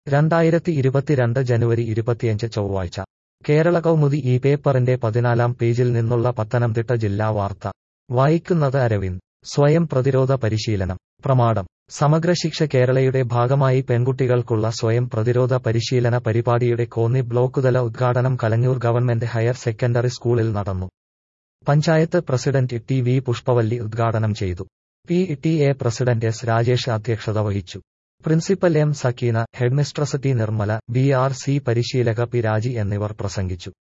രണ്ടായിരത്തി ഇരുപത്തിരണ്ട് ജനുവരി ഇരുപത്തിയഞ്ച് ചൊവ്വാഴ്ച കേരള കൗമുദി ഈ പേപ്പറിന്റെ പതിനാലാം പേജിൽ നിന്നുള്ള പത്തനംതിട്ട ജില്ലാ വാർത്ത വായിക്കുന്നത് അരവിന്ദ് സ്വയം പ്രതിരോധ പരിശീലനം പ്രമാടം സമഗ്ര ശിക്ഷ കേരളയുടെ ഭാഗമായി പെൺകുട്ടികൾക്കുള്ള സ്വയം പ്രതിരോധ പരിശീലന പരിപാടിയുടെ കോന്നി ബ്ലോക്കുതല ഉദ്ഘാടനം കലഞ്ഞൂർ ഗവൺമെന്റ് ഹയർ സെക്കൻഡറി സ്കൂളിൽ നടന്നു panchayat president T V Pushpavalli ഉദ്ഘാടനം ചെയ്തു P T A president S Rajesh അധ്യക്ഷത വഹിച്ചു principal M Sakeena headmistress T Nirmala B R C പരിശീലക പി രാജി എന്നിവർ പ്രസംഗിച്ചു